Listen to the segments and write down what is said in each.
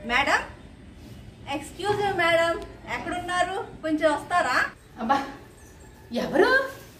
Madam excuse me madam ఎక్కడున్నారు కొంచెం వస్తారా అబ్బా ఎవరు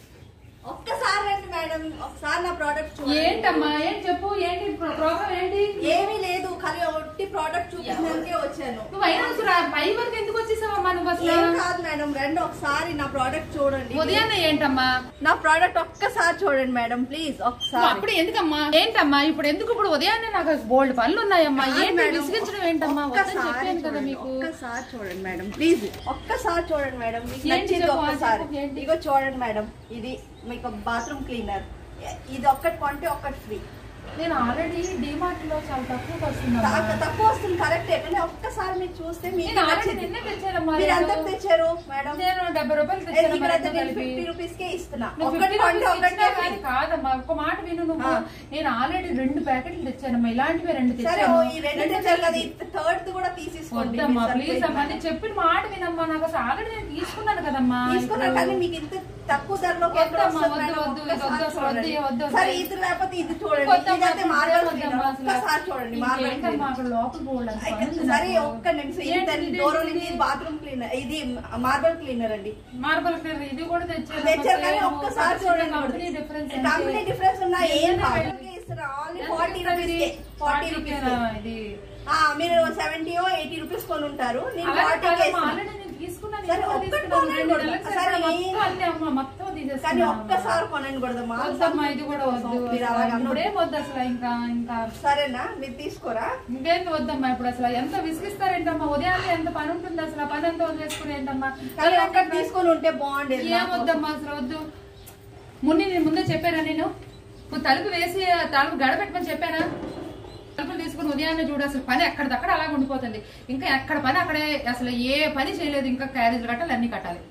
ఒక్కసారి రండి మేడం ఒకసారి నా ప్రోడక్ట్ చూడండి ఏంటమ్మా ఏంటి చెప్పు ఏంటి ప్ర- ప్రోగ్రామ్ ఏంటి ఏమీ లేదు ఖాళీ ఒట్టి ప్రోడక్ట్ చూపించడానికే వచ్చాను నువ్వు అయినా అసలు ఆ పై వరకు ఎందుకు వచ్చేసావమ్మా నువ్వు అసలు ఏం కాదు మేడం రండి ఒకసారి నా ప్రోడక్ట్ చూడండి ఉదయాన్నే ఏంటమ్మా నా ప్రోడక్ట్ ఒక్కసారి చూడండి మేడం ప్లీజ్ నువ్వు ఒకసారి అప్పుడు ఎందుకమ్మా ఏంటమ్మా ఇప్పుడు ఎందుకు ఇప్పుడు ఉదయాన్నే నాకు బోల్డ్ పనులు ఉన్నాయమ్మా కాదు ఏంటి మేడం, విసిగించడం ఏంటమ్మా వద్దని ఒక్కసారి చెప్పాను కదా చూడండి, మీకు ఒక్కసారి చూడండి మేడం ప్లీజ్ ఒక్కసారి చూడండి మేడం మీకు ఏంటి నచ్చింది చెప్పు, ఒక్కసారి చెప్పు, ఏంటి? ఇగో చూడండి మేడం ఇది మీకు బాత్రూమ్ క్లీనర్ ఇది ఒక్కటి కొంటే ఒక్కటి ఫ్రీ నేను ఆల్రెడీ డిమార్ట్ లో చాలా తక్కువ వస్తుందమ్మా తక్కువ వస్తుంది కరెక్ట్ కానీ ఒక్కసారి మీరు చూస్తే మీకు నేను ఆల్రెడీ నచ్చింది. నిన్నే తెచ్చానమ్మా మీరు ఎంత నేను. తెచ్చారు మేడం నేను డెబ్బై రూపాయలు తెచ్చానమ్మా రెండు కలిపి ఫిఫ్టీ రూపీస్ కే ఇస్తున్నా నువ్వు ఒక్కటి 50 కొంటే రూపీస్ ఒక్కటే ఇచ్చినా free. కానీ కాదమ్మా ఒక మాట విను నువ్వు ఆ. నేను ఆల్రెడీ రెండు ప్యాకెట్లు తెచ్చానమ్మా ఇలాంటివి రెండు సరే ఓ తెచ్చాను ఈ రెండు తెచ్చారు కదా థర్డ్ కూడా తీసేసుకోండి వద్దమ్మా మీరు ప్లీజ్ అమ్మా సరిపోయింది. నేను చెప్పిన మాట వినమ్మా నాకు అసలు ఆల్రెడీ నేను తీసుకున్నాను కదమ్మా తీసుకున్నారు కానీ మీకు ఇంత తక్కువ ధరలో వద్దమ్మా, వద్దు, వద్దు, ఇది వద్దు, అసలు వద్దు, ఇది వద్దు, అసలు. సరే ఇది లేకపోతే ఇది చూడండి వద్దమ్మా, ఇదైతే మార్బల్ వద్దమ్మా అసలు. ఒక్కసారి చూడండి మార్బల్ ఇంకేంటమ్మా అక్కడ లోపల బోల్డ్ అంత పని ఉంది సరే నాకు. ఒక్క నిమిషం ఇది ఏంటి ఇది? డోర్ ఇది బాత్రూమ్ క్లీనర్ ఇది మార్బల్ క్లీనర్ అండి మార్బల్ క్లీనర్ ఇది కూడా తెచ్చాను తెచ్చారు కానీ ఒక్కసారి చూడండి కంపెనీ డిఫరెన్స్ కంపెనీ డిఫరెన్స్ ఉన్నా ఏం ఏదైనా కాదు వెళ్ళి- only forty rupees forty rupees ఇది మీరు సెవెంటీ ఎయిటీ రూపీస్ కొని ఉంటారు నేను అలాగే ఫార్టీ కాదమ్మా, ఆల్రెడీ నేను తీసుకున్నాను సరే, ఇంకో ఒక్కటి తీసుకున్నాను. కొనండి రెండు కూడా. నెలలకు సరే, సరిపడా ఏం- మొత్తం అన్నీ అమ్మా, మొత్తం కానీ తీసేసుకున్నాను ఒక్కసారి కొనండి కూడదమ్మా వద్దమ్మా ఇది కూడా వద్దు మీరు అసలు. అలాగ ఇప్పుడేం వద్దు అసలు ఇంకా ఇంకా సరేనా మీరు తీసుకోరా ఇంకేం వద్దమ్మా ఇప్పుడు అసలు ఎంత విసిగిస్తారేంటమ్మా ఉదయాన్నే ఎంత పని ఉంటుంది అసలు ఆ పని ఎంత వదిలేసుకుని ఏంటమ్మా కానీ ఒక్కటి తీసుకొని ఉంటే బాగుండేది ఏం నాకు. వద్దమ్మా అసలు వద్దు మున్ని నేను ముందే చెప్పానా నేను నువ్వు తలుపు వేసి తలుపు గడపెట్టమని చెప్పానా తలుపులు తీసుకుని ఉదయాన్నే చూడు అసలు పని ఎక్కడిదక్కడ అలాగ ఉండిపోతుంది ఇంకా ఎక్కడ పని అక్కడే అసలు ఏ పని చేయలేదు ఇంకా క్యారేజీలు కట్టాలి అన్ని కట్టాలి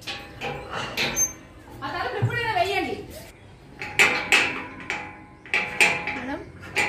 ఆ తలుపు ఎప్పుడైనా వెయ్యండి మేడం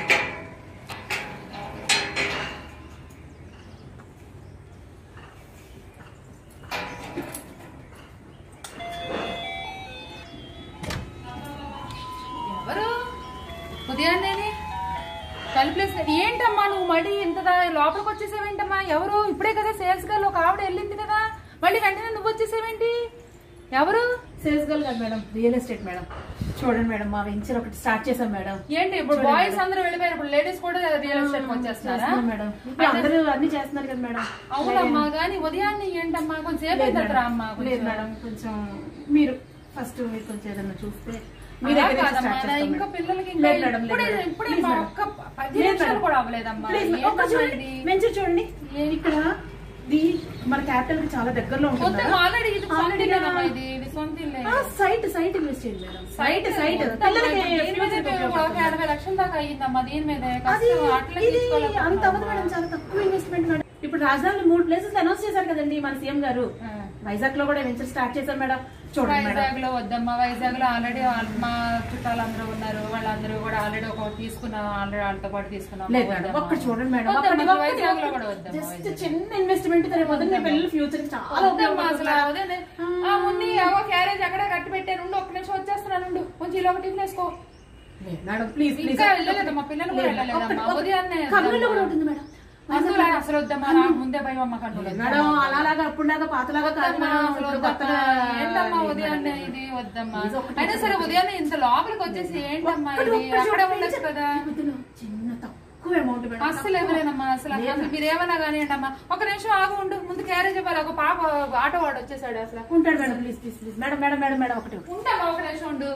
ఎవరు ఉదయాన్నే తలుపులేసిన ఏంటమ్మా నువ్వు మళ్ళీ ఇంత దా- లోపలికి వచ్చేసావేంటమ్మా ఎవరు ఇప్పుడే కదా సేల్స్ గర్ల్ ఒక ఆవిడ వెళ్ళింది కదా మళ్ళీ వెంటనే నువ్వు వచ్చేసావేంటి ఎవరు సేల్స్ గర్ల్ కాదు మేడం రియల్ ఎస్టేట్ మేడం చూడండి మేడం మా వెంచర్ ఒకటి స్టార్ట్ చేసాం మేడం ఏంటి ఇప్పుడు బాయ్స్ అందరూ వెళ్ళిపోయారు ఇప్పుడు లేడీస్ కూడా రియల్ ఎస్టేట్ వచ్చేస్తున్నారా చేస్తున్నాం మేడం ఇప్పుడు అందరూ అన్ని చేస్తున్నారు కదా మేడం అవునమ్మా కానీ ఉదయాన్నే ఏంటమ్మా కొంచెం సేపు లేదు అవుతుందిరా అమ్మా మేడం. కొంచెం. లేదు మేడం కొంచెం మీరు ఫస్ట్ మీరు కొంచెం ఏదైనా చూస్తే మీ అలా దగ్గర నుంచి కాదమ్మా, start నా చేస్తాం ఇంకా మేడం. పిల్లలకి ఇంకా లేదు మేడం, లేదు ఇప్పుడే మేడం. ఇప్పుడే Please మా మేడం. ఒక్క పది లేదు నిమిషాలు మేడం. కూడా అవ్వలేదమ్మా Please మేడం. ఒక్క ఏంటమ్మా చూడండి ఇది? వెంచర్ చూడండి ఇక్కడ ఇది మన క్యాపిటల్ కి చాలా దగ్గరలో ఉంటుంది వద్దమ్మా, ఆల్రెడీ ఇది సొంత Already ఇల్లేనమ్మా నా- ఇది ఇది సొంత ఇల్లే ఆ, సైట్ సైట్ ఇన్వెస్ట్ చేయండి మేడం సైట్ సైట్ వద్దమ్మా, పిల్లలకి దీని future మీదే కి ఒక ఉపయోగపడుతుంది. ఎనభై లక్షల దాకా అయ్యిందమ్మా దీని మీద అది కష్టం అట్లే ఇది తీసుకోలేకపోతున్నాం అంత అవ్వదు మేడం చాలా తక్కువ ఇన్వెస్ట్మెంట్ మేడం ఇప్పుడు రాజధానిలో మూడు ప్లేసెస్ అనౌన్స్ చేశారు కదండి మన సీఎం గారు ఆ. వైజాగ్ లో కూడా వెంచర్ స్టార్ట్ చేశారు మేడం చూడండి మేడం వైజాగ్ లో వద్దమ్మా వైజాగ్ లో ఆల్రెడీ మా చుట్టాలందరూ ఉన్నారు వాళ్ళందరూ కూడా ఆల్రెడీ ఒక తీసుకున్నాం ఆల్రెడీ వాళ్ళతో పాటు తీసుకున్నాం లేదు మేడం ఒక్కటి చూడండి మేడం వద్దమ్మా, ఒక్కటి- వైజాగ్ లో ఒక్కటి- కూడా వద్దమ్మా, జస్ట్ వైజాగ్. చిన్న ఇన్వెస్ట్మెంట్ రేపు మీ పిల్లల ఫ్యూచర్ చాలా వద్దమ్మా అసలు ఉపయోగపడుతుంది. అదే ఆ ముందు ఏవో క్యారేజ్ అక్కడే కట్టి పెట్టాను ఉండు, ఒక్క నిమిషం వచ్చేస్తున్నాను ఉండు. కొంచెం ఇలా ఒకటి వేసుకో లేదు మేడం ప్లీజ్ ప్లీజ్ ఇంకా వెళ్ళలేదు మా పిల్లలు కూడా వెళ్ళలేదమ్మా ఉదయాన్నే కర్నూలు కూడా ఉంటుంది మేడం అందులో అసలు వద్దమ్మా నాకు ముందే భయం అమ్మ కన్నులు మేడం అలాగా అప్పుడులాగా పాతలాగా కాదు వద్దమ్మా, మేడం అసలు ఇప్పుడు వద్దమ్మా. కొత్తగా ఏంటమ్మా లేదు ఉదయాన్నే మేడం. ఇది వద్దమ్మా ఇది ఒకటి అయినా సరే ఉదయాన్నే ఇంత లోపలికి వచ్చేసి ఏంటమ్మా ఒక్కటి- ఇది ఒక్కటి అక్కడే చూడండి. ఉండొచ్చు కదా వద్దును. చిన్న తక్కువ అమౌంట్ మేడం అస్సలు ఇవ్వలేనమ్మా అసలు అసలు మీరు ఏమన్నా కానివ్వండి అమ్మా ఒక నిమిషం ఆగు ఉండు ముందు క్యారేజ్ ఇవ్వాలి ఒక పాప ఆటో వాడు వచ్చేసాడు అసలు ఉంటాడు madam please please please madam madam madam madam ఒకటి ఒకటి. ఉంటామా ఒక నిమిషం ఉండు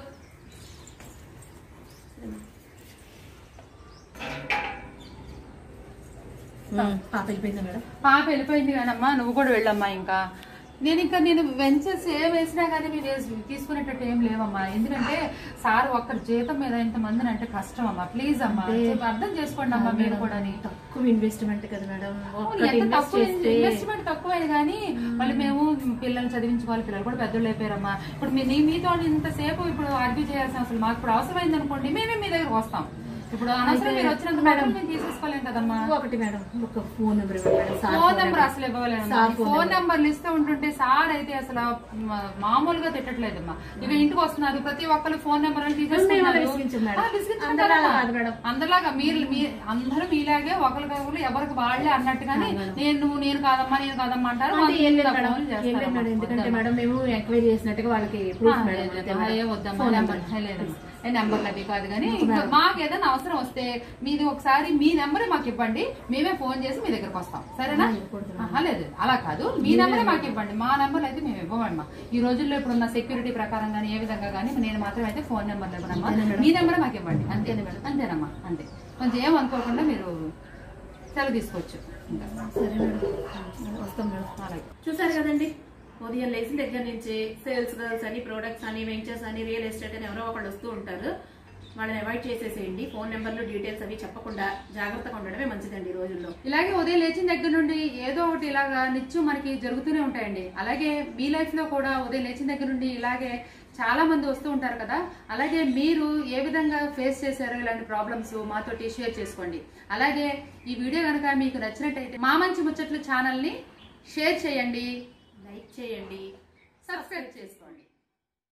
పాప వెళ్ళిపోయిందా మేడం పాప వెళ్ళిపోయింది కానమ్మా నువ్వు కూడా వెళ్ళమ్మా ఇంకా నేను ఇంకా నేను వెంచర్స్ ఏ వేసినా కానీ మీరు వేసి- తీసుకునేటట్టు ఏం లేవమ్మా ఎందుకంటే సార్ ఒక్కరి జీతం మీద ఇంత మందిని అంటే కష్టం అమ్మా ప్లీజ్ అమ్మా చెప్పు, అర్థం చేసుకోండి అమ్మా మీరు కూడా తక్కువ ఇన్వెస్ట్మెంట్ కదా మేడం ఒక్కటి ఎంత ఇన్వెస్ట్ తక్కువ చేస్తే ఇన్వెస్ట్మెంట్ తక్కువే కానీ మళ్ళీ మేము పిల్లల్ని చదివించుకోవాలి పిల్లలు కూడా పెద్దలు అయిపోయారమ్మా ఇప్పుడు మీ నీ మీతో ఇంతసేపు ఇప్పుడు ఆర్గ్యూ చేయాల్సిన అసలు మాకు ఇప్పుడు అవసరమైంది అనుకోండి మేమే మీ దగ్గరకు వస్తాం ఇప్పుడు అనవసరం మీరు వచ్చినంత మేడం మేము తీసేసుకోలేం కదమ్మా ఒకటి మేడం ఒక ఫోన్ నెంబర్ ఇవ్వండి మేడం సార్ ఫోన్ నెంబర్ అసలు ఇవ్వలేము సార్ ఫోన్ ఫోన్ నెంబర్లు ఇస్తూ ఉంటుంటే సార్ అయితే అసలు మా- మామూలుగా తిట్టట్లేదమ్మా ఇక ఇంటికి వస్తున్నారు ప్రతి ఒక్కరు ఫోన్ నెంబర్ అని మేము విసిగించం మేడం. అందరిలాగా కాదు మేడం. అందరిలాగా మీరు మీ- అందరూ మీలాగే ఒకరికొకరు ఎవరికి వాళ్ళే అన్నట్టుగానే నేను నువ్వు నేను కాదమ్మా నేను కాదమ్మా అంటారు అంటే ఏం లేదు వంద మేడం ఫోన్లు ఏం లేదు చేస్తారమ్మా. మేడం ఎందుకంటే మేడం మేము ఎంక్వైరీ చేసినట్టుగా వాళ్ళకి ప్రూఫ్ మేడం అంతే లేదమ్మా, మేడం. ఏ వద్దమ్మా, ఫోన్ నెంబర్ నెంబర్. ఏ లేదమ్మా. ఏ నెంబర్లు అవి కాదు కానీ ఇంకా మాకు ఏదైనా అవసరం వస్తే మీది ఒకసారి మీ నెంబరే మాకు ఇవ్వండి మేమే ఫోన్ చేసి మీ దగ్గరకు వస్తాం సరేనా ఆహా, లేదు అలా కాదు మీ నెంబరే మాకు ఇవ్వండి మా నెంబర్ అయితే మేము ఇవ్వమమ్మా ఈ రోజుల్లో ఇప్పుడున్న సెక్యూరిటీ ప్రకారం కానీ ఏ విధంగా కానీ నేను మాత్రం అయితే ఫోన్ నెంబర్ ఇవ్వనమ్మా మీ నెంబరే మాకు ఇవ్వండి అంతే అంతేనమ్మా అంతే కొంచెం ఏం అనుకోకుండా మీరు సెలవు తీసుకోవచ్చు ఇంకా సరే మేడం వస్తాం మేడం అలాగే చూసారు కదండి ఉదయం లేచిన దగ్గర నుంచి సేల్స్ గర్ల్స్ అని ప్రొడక్ట్స్ అని వెంచర్స్ అని రియల్ ఎస్టేట్ అని ఎవరో ఒకళ్ళు వస్తూ ఉంటారు వాళ్ళని అవాయిడ్ చేసేసేయండి ఫోన్ నెంబర్లు డీటెయిల్స్ అవి చెప్పకుండా జాగ్రత్తగా ఉండడమే మంచిదండి ఈ రోజుల్లో ఇలాగే ఉదయం లేచిన దగ్గర నుండి ఏదో ఒకటి ఇలాగా నిత్యం మనకి జరుగుతూనే ఉంటాయండి అలాగే మీ లైఫ్ లో కూడా ఉదయం లేచిన దగ్గర నుండి ఇలాగే చాలా మంది వస్తూ ఉంటారు కదా అలాగే మీరు ఏ విధంగా ఫేస్ చేశారో ఇలాంటి ప్రాబ్లమ్స్ మాతోటి షేర్ చేసుకోండి అలాగే ఈ వీడియో కనుక మీకు నచ్చినట్టయితే మా మంచి ముచ్చట్లు ఛానల్ ని షేర్ చేయండి లైక్ చేయండి సబ్స్క్రైబ్ చేసుకోండి